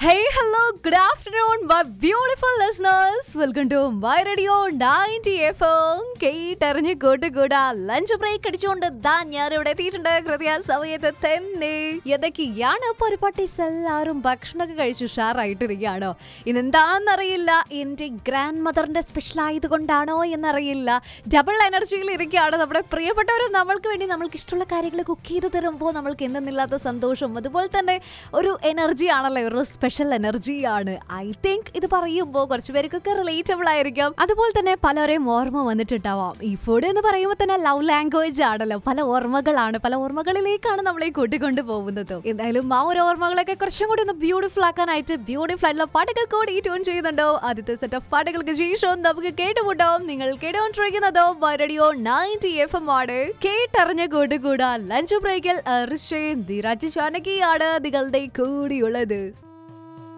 Hey, hello, good afternoon, my beautiful listeners. Welcome to my radio 90 FM. കേട്ടറിഞ്ഞ് കൂട്ടുകൂടാ lunch break അടിച്ചുകൊണ്ട് ദാ ഞാൻ ഇവിടെ എത്തിയിട്ടുണ്ട് കൃത്യ സമയത്ത് തന്നെ എന്തൊക്കെയാണ് പരിപാട്ടീസ് എല്ലാവരും ഭക്ഷണമൊക്കെ കഴിച്ച് ഉഷാറായിട്ടിരിക്കുകയാണോ ഇന്നെന്താണെന്നറിയില്ല എൻ്റെ ഗ്രാൻഡ് മദറിന്റെ സ്പെഷ്യൽ ആയതുകൊണ്ടാണോ എന്നറിയില്ല ഡബിൾ എനർജിയിൽ ഇരിക്കുകയാണ് നമ്മുടെ പ്രിയപ്പെട്ടവരും നമ്മൾക്ക് വേണ്ടി നമ്മൾക്ക് ഇഷ്ടമുള്ള കാര്യങ്ങൾ കുക്ക് ചെയ്ത് തരുമ്പോൾ നമ്മൾക്ക് എന്തെന്നില്ലാത്ത സന്തോഷം അതുപോലെ തന്നെ ഒരു എനർജി ആണല്ലോ ഒരു സ്പെഷ്യൽ എനർജിയാണ് ഐ തിങ്ക് ഇത് പറയുമ്പോൾ കുറച്ച് പേർക്കൊക്കെ റിലേറ്റബിൾ ആയിരിക്കാം അതുപോലെ തന്നെ പലരെയും ഓർമ്മ വന്നിട്ടുണ്ടാവാം ഈ ഫുഡ് എന്ന് പറയുമ്പോൾ തന്നെ ലവ് ലാംഗ്വേജ് ആണല്ലോ പല ഓർമ്മകളാണ് പല ഓർമ്മകളിലേക്കാണ് നമ്മളെ കൂട്ടിക്കൊണ്ട് പോകുന്നത് എന്തായാലും ആ ഒരു ഓർമ്മകളൊക്കെ കുറച്ചും കൂടി ഒന്ന് ബ്യൂട്ടിഫുൾ ആക്കാനായിട്ട് ബ്യൂട്ടിഫുൾ ആയിട്ടുള്ള പാട്ടുകൾ കൂടി ട്യൂൺ ചെയ്യുന്നുണ്ടോ ആദ്യത്തെ സെറ്റ് ഓഫ് പാട്ടുകൾക്ക് ശേഷം നമുക്ക് കേട്ടുമുട്ടാം നിങ്ങൾ കേട്ടുകൊണ്ടിരിക്കുന്നതോ റേഡിയോ നയൻറ്റി എഫ് എം ആണ് കേട്ടറിഞ്ഞ കൂട്ടുകൂടാ ലഞ്ച് ബ്രേക്കിൽ ഋഷയും ധീരാജ് ജാനകിയാണ് നിങ്ങളുടെ കൂടിയുള്ളത്